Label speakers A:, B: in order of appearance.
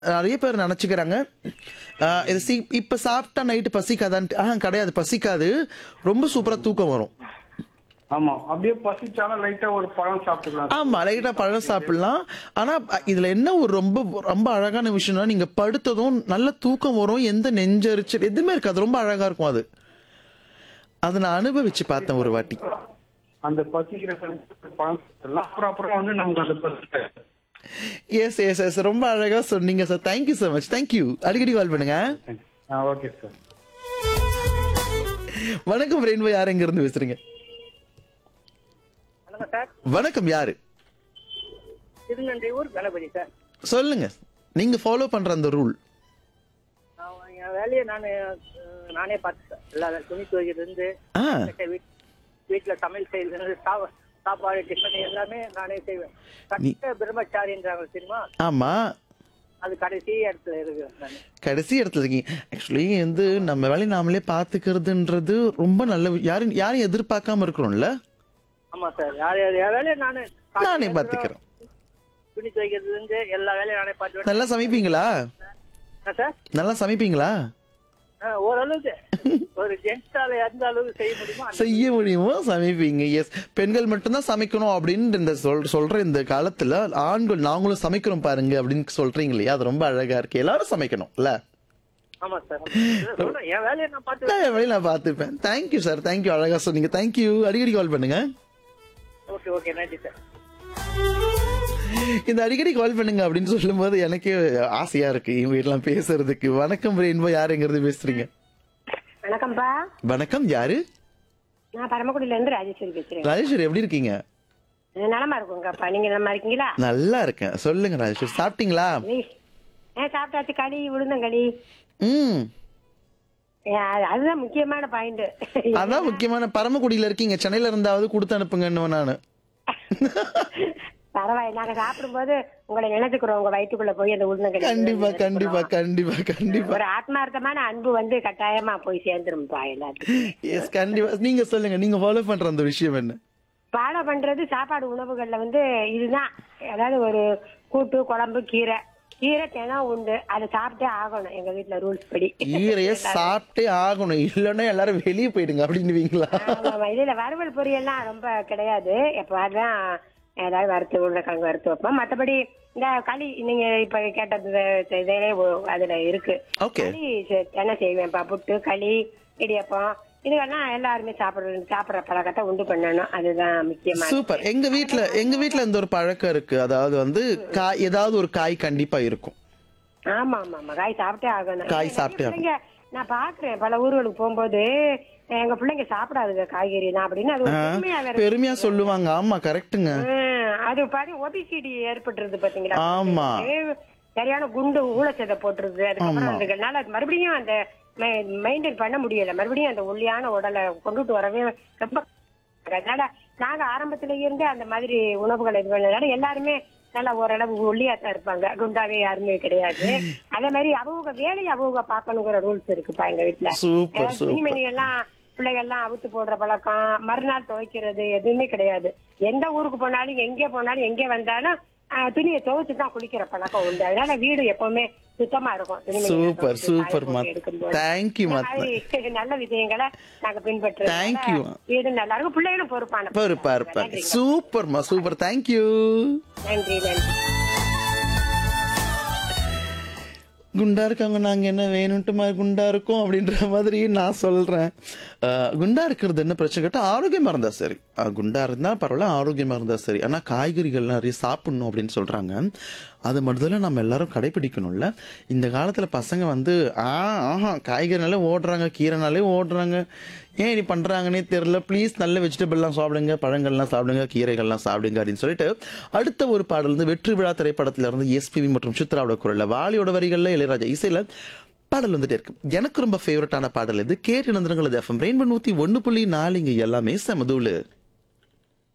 A: நிறைய பேர் நினைச்சுக்கிறாங்க ஆஹ் இது சி இப்ப சாப்பிட்டா நைட்டு பசிக்காதான்ட்டு ஆஹ் கிடையாது பசிக்காது ரொம்ப சூப்பரா தூக்கம் வரும்
B: ஆமா அப்படியே பசிச்சாலும் லைட்டா ஒரு பழம் சாப்பிட்டுக்கலாம்
A: ஆமா லைட்டா பழம் சாப்பிடலாம் ஆனா அ- இதுல என்ன ஒரு ரொம்ப ரொம்ப அழகான விஷயம்னா நீங்க படுத்ததும் நல்ல தூக்கம் வரும் எந்த நெஞ்சரிச்சல் எதுவுமே இருக்காது ரொம்ப அழகா இருக்கும் அது அதை நான் அனுபவிச்சு பார்த்தேன் ஒரு வாட்டி
B: அந்த பசிக்கிற சமயத்துல பழம் சாப்பிடலாம் அப்புறம் அப்புறம் வந்து நமக்கு அந்த பசி
A: எஸ் எஸ் எஸ் ரொம்ப அழகா சொன்னீங்க sir thank you so much thank you அடிக்கடி கால் பண்ணுங்க
B: ஆ ஓகே சார்
A: வணக்கம் ரெயின்போ யார் எங்க இருந்து பேசுறீங்க
C: வணக்கம் சார்
A: வணக்கம் யாரு
C: திருநன்றியூர் கணபதி சார்
A: சொல்லுங்க நீங்க ஃபாலோ பண்ற அந்த ரூல்
C: நான் என் வேலையை நான் நானே பார்த்தேன் சார் எல்லா வேலை துணி துவைக்கிறதுலேருந்து
A: ஆ
C: வீட் வீட்டில் சமையல் செய்யறது சா- சாப்பாடு டிஃபன் எல்லாமே நானே செய்வேன்
A: நீ-
C: கட்ட பிரம்மச்சாரின்றாங்க தெரியுமா
A: ஆமா
C: அது கடைசி இடத்துல இருக்கு நான்
A: கடைசி இடத்துல இருக்கீங்க ஆக்சுவலி வந்து நம்ம வேலையை நாமளே பாத்துக்கிறதுன்றது ரொம்ப நல்ல வி- யாரும் யாரும் எதிர்பார்க்காம இருக்கிறோம்ல
C: ஆமா சார் யார் யார் என் வேலையை நானு
A: நானே பாத்துக்கிறேன்
C: துணி துவைக்கிறதுலேருந்து எல்லா வேலையும் நானே பார்த்துவேன்
A: நல்லா சமைப்பீங்களா
C: என்ன சார்
A: நல்லா சமைப்பீங்களா
C: ஆ, ஓரளவுக்கு ஒரு ஜென்ஸால எந்த அளவுக்கு செய்ய முடியுமோ அந்த
A: செய்ய முடியுமோ சமைப்பீங்க எஸ் பெண்கள் மட்டும்தான் சமைக்கணும் அப்படின்னு இந்த சொல் சொல்ற இந்த காலத்துல ஆண்கள் நாங்களும் சமைக்கிறோம் பாருங்க அப்படின்னு சொல்றீங்க இல்லையா அது ரொம்ப அழகா இருக்கு எல்லாரும் சமைக்கணும் இல்ல
C: ஆமா சார் சொல்றேன் என் வேலையை நான் பார்த்து
A: நான் வழி நான் பார்த்துப்பேன் தேங்க்யூ சார் தேங்க்யூ அழகா சொன்னீங்க தேங்க்யூ அடிக்கடி கால் பண்ணுங்க
C: ஓகே ஓகே நன்றி சார்
A: இந்த அடிக்கடி கால் பண்ணுங்க அப்படின்னு சொல்லும்போது எனக்கே ஆசையா இருக்கு இவங்க எல்லாம் பேசுறதுக்கு வணக்கம் ரெயின்போ யாருங்கிறது பேசுறீங்க
D: வணக்கம்ப்பா
A: வணக்கம் யாரு
D: நான் பரமக்குடியில இருந்து ராஜேஸ்வரி பேசுறேன்
A: ராஜேஸ்வரி எப்படி இருக்கீங்க
D: நலமா இருக்குங்கப்பா நீங்க நலமா இருக்கீங்களா
A: நல்லா இருக்கேன் சொல்லுங்க ராஜேஸ்வரி சாப்பிட்டீங்களா
D: நீ- ஆ சாப்பிட்டாச்சு களி உளுந்தங்களி
A: ம்
D: ஏ, அது- அதுதான் முக்கியமான பாயிண்ட்
A: அதான் முக்கியமான பரமக்குடியில இருக்கீங்க சென்னையில இருந்தாவது கொடுத்து அனுப்புங்கன்னு நானு
D: பரவாயில்ல நாங்க சாப்பிடும்போது உங்களை நினைச்சுக்கிறோம் உங்க வயிற்றுக்குள்ள போய் அந்த உளுந்தங்களி
A: கண்டிப்பா கண்டிப்பா கண்டிப்பா கண்டிப்பா
D: ஒரு ஆத்மார்த்தமான அன்பு வந்து கட்டாயமா போய் சேர்ந்துரும்ப்பா எல்லாத்துக்கும்
A: எஸ் கண்டிப்பா நீங்க சொல்லுங்க நீங்க ஃபாலோ பண்ற அந்த விஷயம் என்ன
D: பாடம் பண்றது சாப்பாடு உணவுகள்ல வந்து இதுதான் அதாவது ஒரு கூட்டு குழம்பு கீரை கீரை தினம் உண்டு அதை சாப்பிட்டே ஆகணும் எங்க வீட்டுல ரூல்ஸ் படி
A: கீரைய சாப்பிட்டே ஆகணும் இல்லைன்னா எல்லாரும் வெளியே போயிடுங்க அப்படின்னுவீங்களா
D: ஆமாமா. இதுல வறுவல் பொரியல்லாம் ரொம்ப கிடையாது எப்பதான் ஏதாவது வறுத்து உருளைக்கிழங்கு வறுத்து வைப்போம் மத்தபடி இந்த களி நீங்க இப்ப கேட்டது இதே ஒ- அதுல இருக்கு
A: ஓகே
D: களி செ- என்ன செய்வேன்ப்பா புட்டு களி இடியப்பம் இதுக்கெல்லாம் எல்லாருமே சாப்பிடுற சாப்பிடுற பழக்கத்தை உண்டு பண்ணணும் அதுதான் முக்கியமா
A: சூப்பர் எங்க வீட்ல எங்க வீட்ல இந்த ஒரு பழக்கம் இருக்கு அதாவது வந்து காய் ஏதாவது ஒரு காய் கண்டிப்பா இருக்கும்
D: ஆமா ஆமா ஆமா காய் சாப்பிட்டே ஆகணும்
A: காய்
D: நிறைய
A: சாப்பிட்டே ஆகணும்.
D: பிள்ளைங்க நான் பாக்குறேன் பல ஊர்களுக்கு போகும்போது எங்க பிள்ளைங்க சாப்பிடாதுங்க காய்கறி தான் அப்படின்னு அது ஒரு பெருமையா வேற
A: பெருமையா சொல்லுவாங்க ஆமா கரெக்டுங்க
D: ஹம், அது பாரு ஒபிசிடி ஏற்பட்டுருது பாத்தீங்களா
A: ஆமா.
D: ஏ, சரியான குண்டு ஊழச்சதை போட்டுருது அதுக்கப்புறம் அதுனால அது மறுபடியும் அந்த மெயின்டைன் பண்ண முடியல மறுபடியும் அந்த ஒல்லியான உடலை கொண்டுட்டு வரவே ரொம்ப அதனால நாங்க ஆரம்பத்துல இருந்தே அந்த மாதிரி உணவுகளை இது பண்ணதுனால எல்லாருமே நல்லா ஓரளவு ஒல்லியா தான் இருப்பாங்க குண்டாவே யாருமே கிடையாது அதே மாதிரி அவங்க வேலையை அவங்க பாக்கணுங்கிற ரூல்ஸ் இருக்குப்பா எங்க வீட்டுல
A: சூப்பர்
D: அதாவது
A: சூப்பர்
D: துணிமணி எல்லாம் பிள்ளைகள் எல்லாம் அவுத்து போடுற பழக்கம் மறுநாள் துவைக்கிறது எதுவுமே கிடையாது எந்த ஊருக்கு போனாலும் எங்கே போனாலும் எங்கே வந்தாலும் ஆஹ், துணியை துவைச்சு தான் குளிக்கிற பழக்கம் உண்டு அதனால வீடு எப்பவுமே சுத்தமா இருக்கும் துணிமணி எல்லாம்
A: சூப்பர்
D: துவைச்சு
A: சூப்பர்
D: காய
A: மா
D: போட்டு எடுக்கும்போது.
A: தேங்க்யூ
D: இந்த
A: மா
D: மாதிரி நல்ல விஷயங்களை நாங்க பின்பற்றுறோம்
A: Thank you.
D: வீடு நல்லா இருக்கும் பிள்ளைகளும் பொறுப்பான
A: இருப்பா இருப்பா
D: நன்றிங்க.
A: சூப்பர்மா சூப்பர் தேங்க்யூ
D: நன்றி நன்றி
A: குண்டா இருக்காங்க நாங்க என்ன வேணும்ட்டு மாதிரி குண்டா இருக்கோம் அப்படின்ற மாதிரி நான் சொல்றேன் அஹ், குண்டா இருக்கிறது என்ன பிரச்சனை கேட்டா ஆரோக்கியமா இருந்தா சரி அஹ், குண்டா இருந்தா பரவாயில்ல ஆரோக்கியமா இருந்தா சரி ஆனா காய்கறிகள் நிறைய சாப்பிடணும் அப்படின்னு சொல்றாங்க அது முதல்ல நம்ம எல்லாரும் கடைபிடிக்கணும்ல இந்த காலத்துல பசங்க வந்து ஆ ஆஹா காய்கறினாலே ஓடுறாங்க கீரைனாலே ஓடுறாங்க ஏன் இப்படி பண்றாங்கன்னே தெரியல ப்ளீஸ் நல்ல வெஜிடபிள்லாம் சாப்பிடுங்க பழங்கள்லாம் சாப்பிடுங்க கீரைகள்லாம் சாப்பிடுங்க அப்படின்னு சொல்லிட்டு அடுத்த ஒரு பாடல் வந்து வெற்றி விழா திரைப்படத்துல இருந்து எஸ்பிவி மற்றும் சித்ராவோட குரல்ல வாலியோட வரிகள்ல இளையராஜா இசையில பாடல் வந்துட்டே இருக்கு எனக்கு ரொம்ப ஃபேவரட்டான பாடல் இது கேட்டு நந்திரங்கள் எஃப்எம் ரெயின்போ நூத்தி ஒன்னு புள்ளி நாலு இங்க எல்லாமே செமதூளு